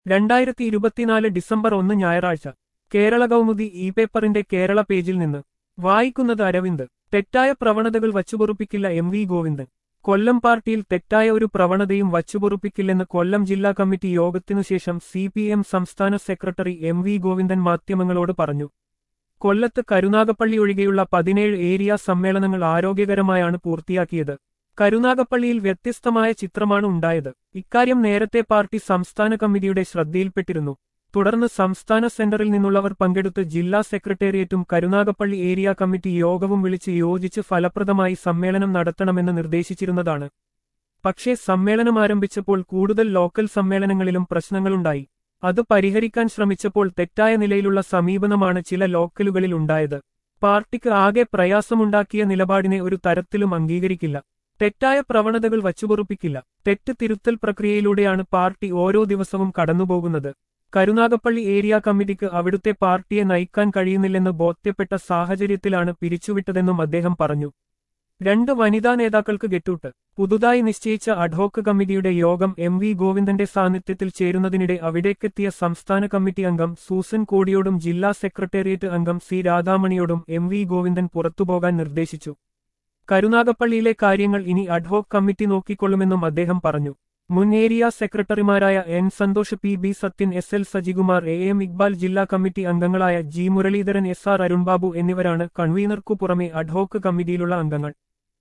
രണ്ടായിരത്തി ഇരുപത്തിനാല് ഡിസംബർ ഒന്ന് ഞായറാഴ്ച കേരള കൗമുദി ഇ പേപ്പറിന്റെ കേരള പേജിൽ നിന്ന് വായിക്കുന്നത് അരവിന്ദ് തെറ്റായ പ്രവണതകൾ വച്ചുപൊറുപ്പിക്കില്ല എം വി ഗോവിന്ദൻ കൊല്ലം പാർട്ടിയിൽ തെറ്റായ ഒരു പ്രവണതയും വച്ചുപൊറുപ്പിക്കില്ലെന്ന് കൊല്ലം ജില്ലാ കമ്മിറ്റി യോഗത്തിനുശേഷം സി പി എം സംസ്ഥാന സെക്രട്ടറി എം വി ഗോവിന്ദൻ മാധ്യമങ്ങളോട് പറഞ്ഞു കൊല്ലത്ത് കരുനാഗപ്പള്ളി ഒഴികെയുള്ള പതിനേഴ് ഏരിയ സമ്മേളനങ്ങൾ ആരോഗ്യകരമായാണ് പൂർത്തിയാക്കിയത് കരുനാഗപ്പള്ളിയിൽ വ്യത്യസ്തമായ ചിത്രമാണ് ഉണ്ടായത് ഇക്കാര്യം നേരത്തെ പാർട്ടി സംസ്ഥാന കമ്മിറ്റിയുടെ ശ്രദ്ധയിൽപ്പെട്ടിരുന്നു തുടർന്ന് സംസ്ഥാന സെന്ററിൽ നിന്നുള്ളവർ പങ്കെടുത്ത് ജില്ലാ സെക്രട്ടേറിയറ്റും കരുനാഗപ്പള്ളി ഏരിയ കമ്മിറ്റി യോഗവും വിളിച്ച് യോജിച്ച് ഫലപ്രദമായി സമ്മേളനം നടത്തണമെന്ന് നിർദ്ദേശിച്ചിരുന്നതാണ് പക്ഷേ സമ്മേളനം ആരംഭിച്ചപ്പോൾ കൂടുതൽ ലോക്കൽ സമ്മേളനങ്ങളിലും പ്രശ്നങ്ങളുണ്ടായി അത് പരിഹരിക്കാൻ ശ്രമിച്ചപ്പോൾ തെറ്റായ നിലയിലുള്ള സമീപനമാണ് ചില ലോക്കലുകളിൽ ഉണ്ടായത് പാർട്ടിക്ക് ആകെ പ്രയാസമുണ്ടാക്കിയ നിലപാടിനെ ഒരു തരത്തിലും അംഗീകരിക്കില്ല തെറ്റായ പ്രവണതകൾ വച്ചുപൊറുപ്പിക്കില്ല തെറ്റ് തിരുത്തൽ പ്രക്രിയയിലൂടെയാണ് പാർട്ടി ഓരോ ദിവസവും കടന്നുപോകുന്നത് കരുനാഗപ്പള്ളി ഏരിയ കമ്മിറ്റിക്ക് അവിടുത്തെ പാർട്ടിയെ നയിക്കാൻ കഴിയുന്നില്ലെന്ന് ബോധ്യപ്പെട്ട സാഹചര്യത്തിലാണ് പിരിച്ചുവിട്ടതെന്നും അദ്ദേഹം പറഞ്ഞു രണ്ട് വനിതാ നേതാക്കൾക്ക് ഗെട്ടൂട്ട് പുതുതായി നിശ്ചയിച്ച അഡ്ഹോക്ക് കമ്മിറ്റിയുടെ യോഗം എം വി ഗോവിന്ദന്റെ സാന്നിധ്യത്തിൽ ചേരുന്നതിനിടെ അവിടേക്കെത്തിയ സംസ്ഥാന കമ്മിറ്റി അംഗം സൂസൻ കോടിയോടും ജില്ലാ സെക്രട്ടേറിയറ്റ് അംഗം സി രാധാമണിയോടും എം വി ഗോവിന്ദൻ പുറത്തുപോകാൻ നിർദ്ദേശിച്ചു കരുനാഗപ്പള്ളിയിലെ കാര്യങ്ങൾ ഇനി അഡ്ഹോക്ക് കമ്മിറ്റി നോക്കിക്കൊള്ളുമെന്നും അദ്ദേഹം പറഞ്ഞു മുൻ ഏരിയ സെക്രട്ടറിമാരായ N Santhosh P B Sathyan S L Sajikumar A M Iqbal ജില്ലാ കമ്മിറ്റി അംഗങ്ങളായ G Muraleedharan S R Arunbabu എന്നിവരാണ് കൺവീനർക്കു പുറമെ അഡ്ഹോക്ക് കമ്മിറ്റിയിലുള്ള അംഗങ്ങൾ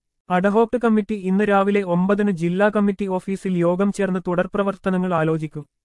അഡ്ഹോക്ക് കമ്മിറ്റി ഇന്ന് രാവിലെ ഒമ്പതിന് ജില്ലാ കമ്മിറ്റി ഓഫീസിൽ യോഗം ചേർന്ന് തുടർപ്രവർത്തനങ്ങൾ ആലോചിക്കും